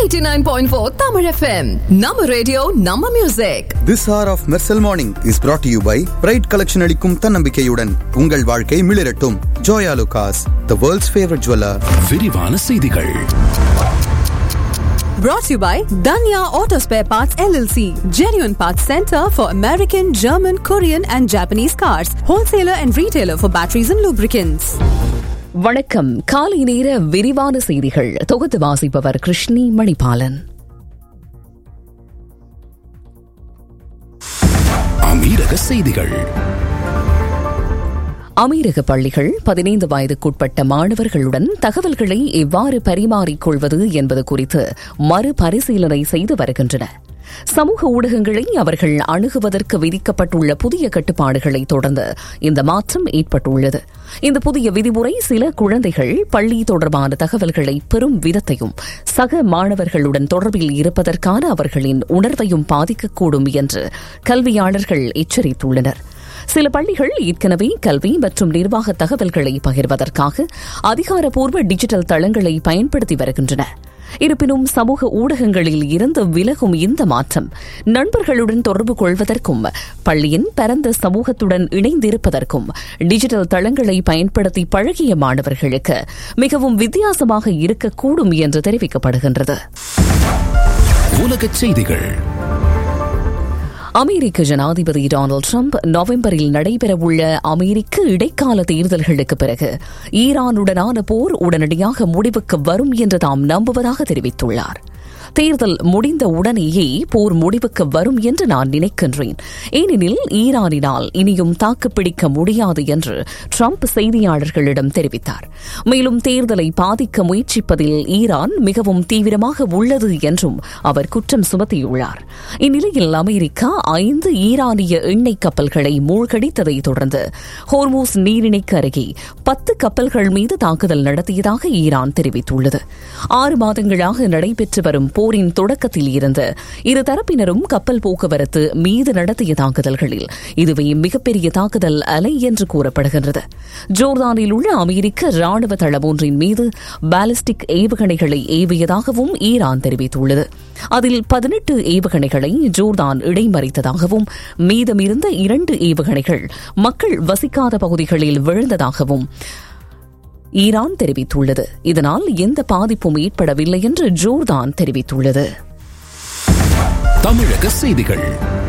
89.4 Tamil FM. நம்ம radio நம்ம music This hour of Mersal Morning is brought to you by Pride Collection அளிக்கும் தன்னம்பிக்கையுடன் உங்கள் வாழ்க்கை மிளிரட்டும் Joya லுகாஸ் the world's favorite jeweler விரிவான செய்திகள் brought to you by Danya Auto Spare Parts LLC. Genuine Parts Center for American, German, Korean and Japanese cars. Wholesaler and retailer for batteries and lubricants. வணக்கம் காலை நேர விரிவான செய்திகள் தொகுத்து வாசிப்பவர் கிருஷ்ணி மணிபாலன் அமீரக செய்திகள் அமீரக பள்ளிகள் பதினைந்து வயதுக்குட்பட்ட மாணவர்களுடன் தகவல்களை எவ்வாறு பரிமாறிக் கொள்வது என்பது குறித்து மறுபரிசீலனை செய்து வருகின்றன சமூக ஊடகங்களை அவர்கள் அணுகுவதற்கு விதிக்கப்பட்டுள்ள புதிய கட்டுப்பாடுகளை தொடர்ந்து இந்த மாற்றம் ஏற்பட்டுள்ளது இந்த புதிய விதிமுறை சில குழந்தைகள் பள்ளி தொடர்பான தகவல்களை பெறும் விதத்தையும் சக மாணவர்களுடன் தொடர்பில் இருப்பதற்கான அவர்களின் உணர்வையும் பாதிக்கக்கூடும் என்று கல்வியாளர்கள் எச்சரித்துள்ளனர் சில பள்ளிகள் ஏற்கனவே கல்வி மற்றும் நிர்வாக தகவல்களை பகிர்வதற்காக அதிகாரப்பூர்வ டிஜிட்டல் தளங்களை பயன்படுத்தி வருகின்றன இருப்பினும் சமூக ஊடகங்களில் இருந்து விலகும் இந்த மாற்றம் நண்பர்களுடன் தொடர்பு கொள்வதற்கும் பள்ளியின் பரந்த சமூகத்துடன் இணைந்திருப்பதற்கும் டிஜிட்டல் தளங்களை பயன்படுத்தி பழகிய மாணவர்களுக்கு மிகவும் வித்தியாசமாக இருக்கக்கூடும் என்று தெரிவிக்கப்படுகின்றது உலகச் செய்திகள் அமெரிக்க ஜனாதிபதி டொனால்டு ட்ரம்ப் நவம்பரில் நடைபெறவுள்ள அமெரிக்க இடைக்கால தேர்தல்களுக்கு பிறகு ஈரானுடனான போர் உடனடியாக முடிவுக்கு வரும் என்று தாம் நம்புவதாக தெரிவித்துள்ளார் தேர்தல் முடிந்த உடனேயே போர் முடிவுக்கு வரும் என்று நான் நினைக்கின்றேன் ஏனெனில் ஈரானினால் இனியும் தாக்குப்பிடிக்க முடியாது என்று ட்ரம்ப் செய்தியாளர்களிடம் தெரிவித்தார் மேலும் தேர்தலை பாதிக்க முயற்சிப்பதில் ஈரான் மிகவும் தீவிரமாக உள்ளது என்றும் அவர் குற்றம் சுமத்தியுள்ளார் இந்நிலையில் அமெரிக்கா ஐந்து ஈரானிய எண்ணெய் கப்பல்களை மூழ்கடித்ததை தொடர்ந்து ஹோர்மூஸ் நீரிணைக்கு அருகே பத்து கப்பல்கள் மீது தாக்குதல் நடத்தியதாக ஈரான் தெரிவித்துள்ளது ஆறு மாதங்களாக நடைபெற்று வரும் போரின் தொடக்கத்தில் இருந்து இரு தரப்பினரும் கப்பல் போக்குவரத்து மீது நடத்திய தாக்குதல்களில் இதுவே மிகப்பெரிய தாக்குதல் அலை என்று கூறப்படுகின்றது ஜோர்தானில் உள்ள அமெரிக்க ராணுவ தளம் ஒன்றின் மீது பாலிஸ்டிக் ஏவுகணைகளை ஏவியதாகவும் ஈரான் தெரிவித்துள்ளது அதில் பதினெட்டு ஏவுகணைகளை ஜோர்தான் இடைமறித்ததாகவும் மீதமிருந்த இரண்டு ஏவுகணைகள் மக்கள் வசிக்காத பகுதிகளில் விழுந்ததாகவும் ஈரான் தெரிவித்துள்ளது இதனால் எந்த பாதிப்பும் ஏற்படவில்லை என்று ஜோர்தான் தெரிவித்துள்ளது தமிழக செய்திகள்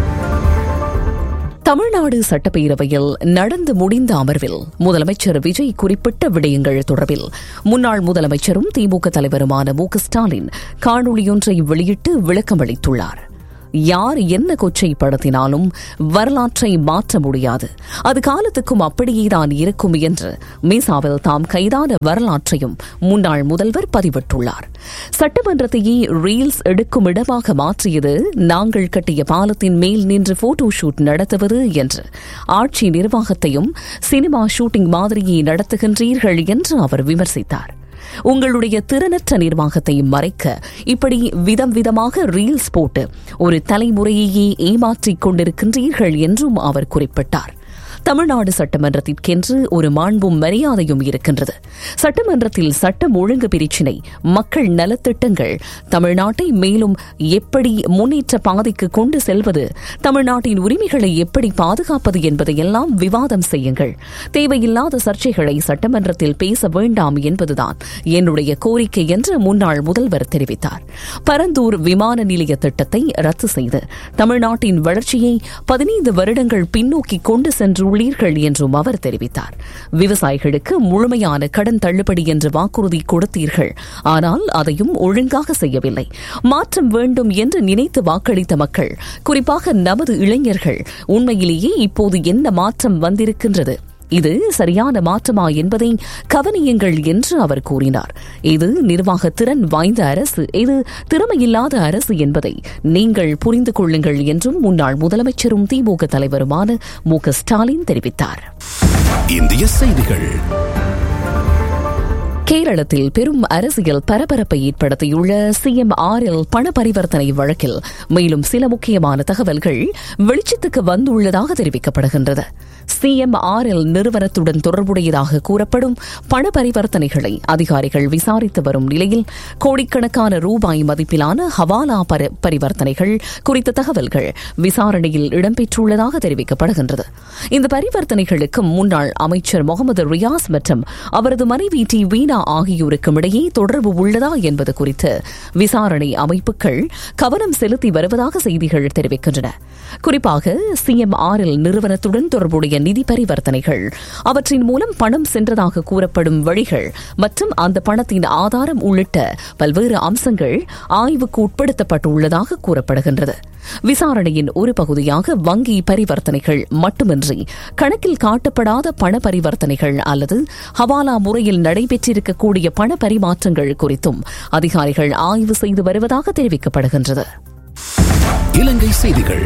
தமிழ்நாடு சட்டப்பேரவையில் நடந்து முடிந்த அமர்வில் முதலமைச்சர் விஜய் குறிப்பிட்ட விடயங்கள் தொடர்பில் முன்னாள் முதலமைச்சரும் திமுக தலைவருமான மு க ஸ்டாலின் காணொலியொன்றை வெளியிட்டு விளக்கமளித்துள்ளார் யார் என்ன கொச்சைப்படுத்தினாலும் வரலாற்றை மாற்ற முடியாது அது காலத்துக்கும் அப்படியேதான் இருக்கும் என்று மீசாவில் தாம் கைதான வரலாற்றையும் முன்னாள் முதல்வர் பதிவிட்டுள்ளார் சட்டமன்றத்தையே ரீல்ஸ் எடுக்கும் இடமாக மாற்றியது நாங்கள் கட்டிய பாலத்தின் மேல் நின்று போட்டோ ஷூட் நடத்துவது என்று ஆட்சி நிர்வாகத்தையும் சினிமா ஷூட்டிங் மாதிரியே நடத்துகின்றீர்கள் என்று அவர் விமர்சித்தார் உங்களுடைய திறனற்ற நிர்வாகத்தை மறைக்க இப்படி விதம் விதமாக ரீல்ஸ் போட்டு ஒரு தலைமுறையையே ஏமாற்றிக் கொண்டிருக்கின்றீர்கள் என்றும் அவர் குறிப்பிட்டார் தமிழ்நாடு சட்டமன்றத்திற்கென்று ஒரு மாண்பும் மரியாதையும் இருக்கின்றது சட்டமன்றத்தில் சட்டம் ஒழுங்கு பிரச்சினை மக்கள் நலத்திட்டங்கள் தமிழ்நாட்டை மேலும் எப்படி முன்னேற்ற பாதைக்கு கொண்டு செல்வது தமிழ்நாட்டின் உரிமைகளை எப்படி பாதுகாப்பது என்பதையெல்லாம் விவாதம் செய்யுங்கள் தேவையில்லாத சர்ச்சைகளை சட்டமன்றத்தில் பேச வேண்டாம் என்பதுதான் என்னுடைய கோரிக்கை என்று முன்னாள் முதல்வர் தெரிவித்தார் பரந்தூர் விமான நிலைய திட்டத்தை ரத்து செய்து தமிழ்நாட்டின் வளர்ச்சியை பதினைந்து வருடங்கள் பின்னோக்கி கொண்டு சென்று உள்ளீர்கள் என்றும் அவர் தெரிவித்தார் விவசாயிகளுக்கு முழுமையான கடன் தள்ளுபடி என்று வாக்குறுதி கொடுத்தீர்கள் ஆனால் அதையும் ஒழுங்காக செய்யவில்லை மாற்றம் வேண்டும் என்று நினைத்து வாக்களித்த மக்கள் குறிப்பாக நமது இளைஞர்கள் உண்மையிலேயே இப்போது என்ன மாற்றம் வந்திருக்கின்றது இது சரியான மாற்றமா என்பதை கவனியுங்கள் என்று அவர் கூறினார் இது நிர்வாக திறன் வாய்ந்த அரசு இது திறமையில்லாத அரசு என்பதை நீங்கள் புரிந்து கொள்ளுங்கள் என்றும் முன்னாள் முதலமைச்சரும் திமுக தலைவருமான மு க ஸ்டாலின் தெரிவித்தார் இந்திய செய்திகள் கேரளத்தில் பெரும் அரசியல் பரபரப்பை ஏற்படுத்தியுள்ள சிஎம்ஆர்எல் பண பரிவர்த்தனை வழக்கில் மேலும் சில முக்கியமான தகவல்கள் வெளிச்சத்துக்கு வந்துள்ளதாக தெரிவிக்கப்படுகின்றது சிஎம்ஆர்எல் நிறுவனத்துடன் தொடர்புடையதாக கூறப்படும் பண பரிவர்த்தனைகளை அதிகாரிகள் விசாரித்து வரும் நிலையில் கோடிக்கணக்கான ரூபாய் மதிப்பிலான ஹவாலா பரி- பரிவர்த்தனைகள் குறித்த தகவல்கள் விசாரணையில் இடம்பெற்றுள்ளதாக தெரிவிக்கப்படுகின்றது இந்த பரிவர்த்தனைகளுக்கு முன்னாள் அமைச்சர் முகமது ரியாஸ் மற்றும் அவரது மனைவி டி வீணா ஆகியோருக்கும் இடையே தொடர்பு உள்ளதா என்பது குறித்து விசாரணை அமைப்புகள் கவனம் செலுத்தி வருவதாக செய்திகள் தெரிவிக்கின்றன குறிப்பாக சிஎம்ஆர்எல் நிறுவனத்துடன் தொடர்புடைய நிதி பரிவர்த்தனைகள் அவற்றின் மூலம் பணம் சென்றதாக கூறப்படும் வழிகள் மற்றும் அந்த பணத்தின் ஆதாரம் உள்ளிட்ட பல்வேறு அம்சங்கள் ஆய்வுக்கு உட்படுத்தப்பட்டுள்ளதாக கூறப்படுகின்றது விசாரணையின் ஒரு பகுதியாக வங்கி பரிவர்த்தனைகள் மட்டுமின்றி கணக்கில் காட்டப்படாத பண பரிவர்த்தனைகள் அல்லது ஹவாலா முறையில் நடைபெற்றிருக்கக்கூடிய பண பரிமாற்றங்கள் குறித்தும் அதிகாரிகள் ஆய்வு செய்து வருவதாக தெரிவிக்கப்படுகின்றது இலங்கை செய்திகள்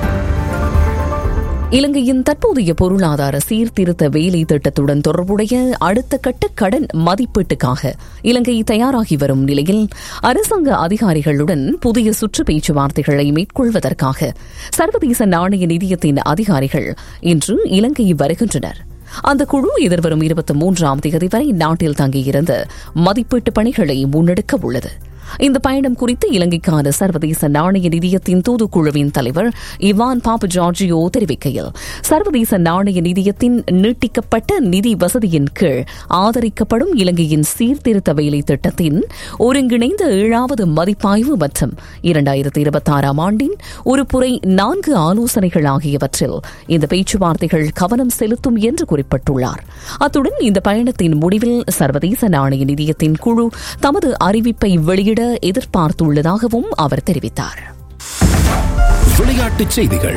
இலங்கையின் தற்போதைய பொருளாதார சீர்திருத்த வேலை திட்டத்துடன் தொடர்புடைய அடுத்த கட்ட கடன் மதிப்பீட்டுக்காக இலங்கை தயாராகி வரும் நிலையில் அரசாங்க அதிகாரிகளுடன் புதிய சுற்று பேச்சுவார்த்தைகளை மேற்கொள்வதற்காக சர்வதேச நாணய நிதியத்தின் அதிகாரிகள் இன்று இலங்கை வருகின்றனர் அந்த குழு எதிர்வரும் இருபத்தி மூன்றாம் தேதி வரை நாட்டில் தங்கியிருந்து மதிப்பீட்டு பணிகளை முன்னெடுக்க உள்ளது இந்த பயணம் குறித்து இலங்கைக்கான சர்வதேச நாணய நிதியத்தின் தூதுக்குழுவின் தலைவர் இவான் பாப் ஜார்ஜியோ தெரிவிக்கையில் சர்வதேச நாணய நிதியத்தின் நீட்டிக்கப்பட்ட நிதி வசதியின் கீழ் ஆதரிக்கப்படும் இலங்கையின் சீர்திருத்த வேலை திட்டத்தின் ஒருங்கிணைந்த ஏழாவது மதிப்பாய்வு மற்றும் இரண்டாயிரத்தி இருபத்தாறாம் ஆண்டின் ஒரு புரை நான்கு ஆலோசனைகள் ஆகியவற்றில் இந்த பேச்சுவார்த்தைகள் கவனம் செலுத்தும் என்று குறிப்பிட்டுள்ளார் அத்துடன் இந்த பயணத்தின் முடிவில் சர்வதேச நாணய நிதியத்தின் குழு தமது அறிவிப்பை வெளியிட எதிர்பார்த்துள்ளதாகவும் அவர் தெரிவித்தார் விளையாட்டுச் செய்திகள்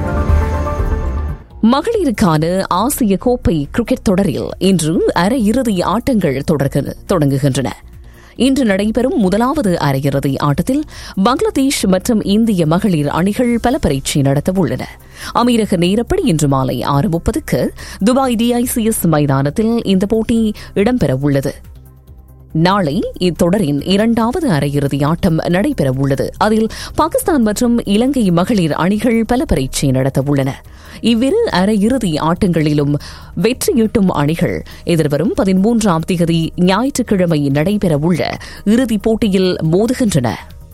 மகளிருக்கான ஆசிய கோப்பை கிரிக்கெட் தொடரில் இன்று அரையிறுதி ஆட்டங்கள் தொடர்க- தொடங்குகின்றன இன்று நடைபெறும் முதலாவது அரையிறுதி ஆட்டத்தில் பங்களாதேஷ் மற்றும் இந்திய மகளிர் அணிகள் பல பரீட்சை நடத்த உள்ளன அமீரக நேரப்படி இன்று மாலை ஆறு முப்பதுக்கு துபாய் டிஐசிஎஸ் மைதானத்தில் இந்த போட்டி இடம்பெற உள்ளது நாளை இத்தொடரின் இரண்டாவது அரையிறுதி ஆட்டம் நடைபெற உள்ளது அதில் பாகிஸ்தான் மற்றும் இலங்கை மகளிர் அணிகள் பல பரீட்சை நடத்த உள்ளன இவ்விரு அரையிறுதி ஆட்டங்களிலும் வெற்றியீட்டும் அணிகள் எதிர்வரும் பதிமூன்றாம் தேதி ஞாயிற்றுக்கிழமை நடைபெறவுள்ள இறுதிப் போட்டியில் மோதுகின்றன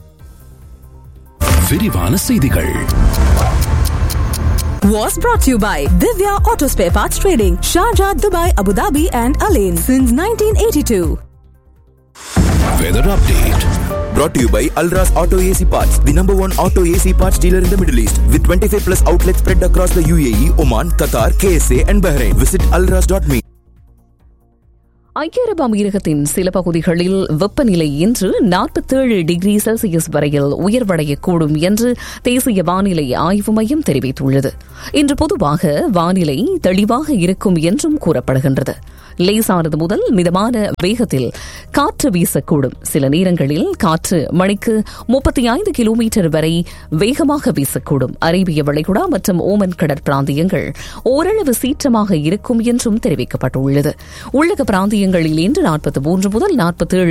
விரிவான செய்திகள் Was brought to you by Divya Auto Spare Parts Trading, Sharjah, Dubai, Abu Dhabi, and Alain since 1982. Weather update Brought to you by Alras Auto AC Parts, the number one auto AC parts dealer in the Middle East, with 25 plus outlets spread across the UAE, Oman, Qatar, KSA, and Bahrain. Visit alras.me. ஐக்கிய அரபு அமீரகத்தின் சில பகுதிகளில் வெப்பநிலை இன்று நாற்பத்தேழு degree Celsius வரையில் உயர்வடையக்கூடும் என்று தேசிய வானிலை ஆய்வு மையம் தெரிவித்துள்ளது இன்று பொதுவாக வானிலை தெளிவாக இருக்கும் என்றும் கூறப்படுகின்றது லேசானது முதல் மிதமான வேகத்தில் காற்று வீசக்கூடும் சில நேரங்களில் காற்று மணிக்கு முப்பத்தி ஐந்து கிலோமீட்டர் வரை வேகமாக வீசக்கூடும் அரேபிய வளைகுடா மற்றும் ஓமன் கடற்பிராந்தியங்கள் ஓரளவு சீற்றமாக இருக்கும் என்றும் தெரிவிக்கப்பட்டுள்ளது உள்ளக பிராந்தியங்களில் இன்று நாற்பத்தி மூன்று முதல் நாற்பத்தி